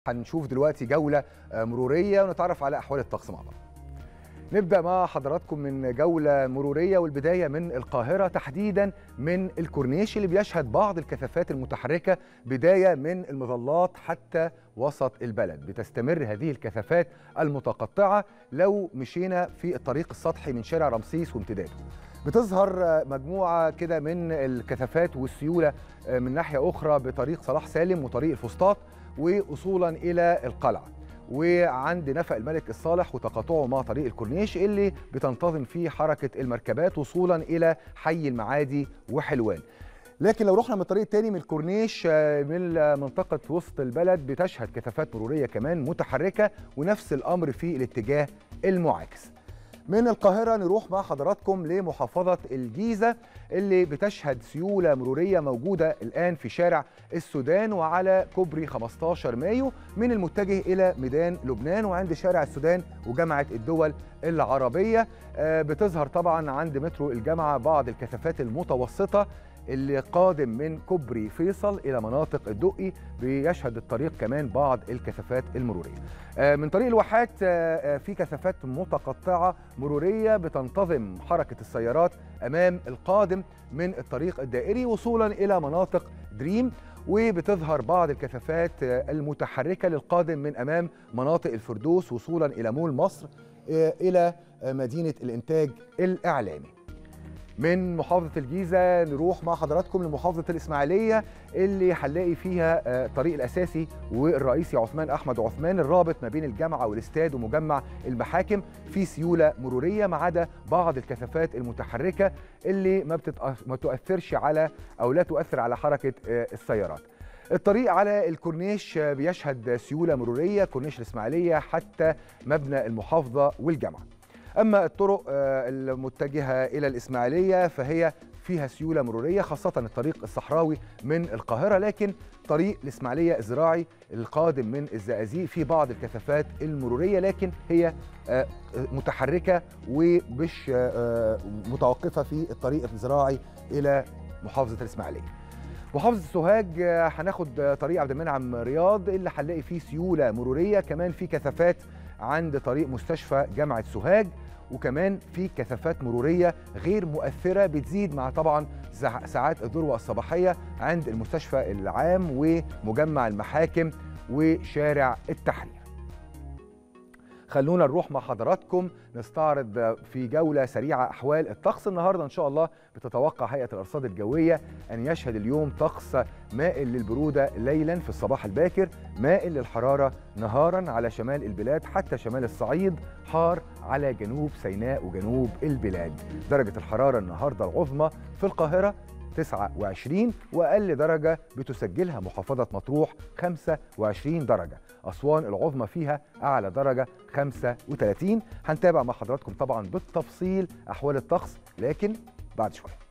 هنشوف دلوقتي جولة مرورية ونتعرف على أحوال الطقس مع بعض. نبدأ مع حضراتكم من جولة مرورية والبداية من القاهرة تحديدا من الكورنيش اللي بيشهد بعض الكثافات المتحركة بداية من المظلات حتى وسط البلد بتستمر هذه الكثافات المتقطعة لو مشينا في الطريق السطحي من شارع رمسيس وامتداده بتظهر مجموعة كده من الكثافات والسيولة من ناحية أخرى بطريق صلاح سالم وطريق الفسطاط ووصولا إلى القلعة وعند نفق الملك الصالح وتقاطعه مع طريق الكورنيش اللي بتنتظم فيه حركة المركبات وصولا إلى حي المعادي وحلوان لكن لو رحنا من الطريق الثاني من الكورنيش من منطقة وسط البلد بتشهد كثافات مرورية كمان متحركة ونفس الأمر في الاتجاه المعاكس من القاهرة نروح مع حضراتكم لمحافظة الجيزة اللي بتشهد سيولة مرورية موجودة الآن في شارع السودان وعلى كوبري 15 مايو من المتجه إلى ميدان لبنان وعند شارع السودان وجامعة الدول العربية بتظهر طبعا عند مترو الجامعة بعض الكثافات المتوسطة اللي قادم من كوبري فيصل الى مناطق الدقي بيشهد الطريق كمان بعض الكثافات المروريه. من طريق الواحات في كثافات متقطعه مروريه بتنتظم حركه السيارات امام القادم من الطريق الدائري وصولا الى مناطق دريم وبتظهر بعض الكثافات المتحركه للقادم من امام مناطق الفردوس وصولا الى مول مصر الى مدينه الانتاج الاعلامي. من محافظة الجيزة نروح مع حضراتكم لمحافظة الإسماعيلية اللي هنلاقي فيها الطريق الأساسي والرئيسي عثمان أحمد عثمان الرابط ما بين الجامعة والاستاد ومجمع المحاكم في سيولة مرورية ما عدا بعض الكثافات المتحركة اللي ما, ما تؤثرش على أو لا تؤثر على حركة السيارات الطريق على الكورنيش بيشهد سيولة مرورية كورنيش الإسماعيلية حتى مبنى المحافظة والجامعة أما الطرق المتجهة إلى الإسماعيلية فهي فيها سيولة مرورية خاصة الطريق الصحراوي من القاهرة لكن طريق الإسماعيلية الزراعي القادم من الزقازيق في بعض الكثافات المرورية لكن هي متحركة ومش متوقفة في الطريق الزراعي إلى محافظة الإسماعيلية محافظة سوهاج هناخد طريق عبد المنعم رياض اللي هنلاقي فيه سيولة مرورية كمان في كثافات عند طريق مستشفى جامعة سوهاج وكمان في كثافات مرورية غير مؤثرة بتزيد مع طبعا ساعات الذروة الصباحية عند المستشفى العام ومجمع المحاكم وشارع التحرير خلونا نروح مع حضراتكم نستعرض في جولة سريعة أحوال الطقس النهاردة إن شاء الله بتتوقع هيئة الأرصاد الجوية أن يشهد اليوم طقس مائل للبرودة ليلا في الصباح الباكر مائل للحرارة نهارا على شمال البلاد حتى شمال الصعيد حار على جنوب سيناء وجنوب البلاد درجة الحرارة النهاردة العظمى في القاهرة 29 واقل درجه بتسجلها محافظه مطروح 25 درجه اسوان العظمى فيها اعلى درجه 35 هنتابع مع حضراتكم طبعا بالتفصيل احوال الطقس لكن بعد شويه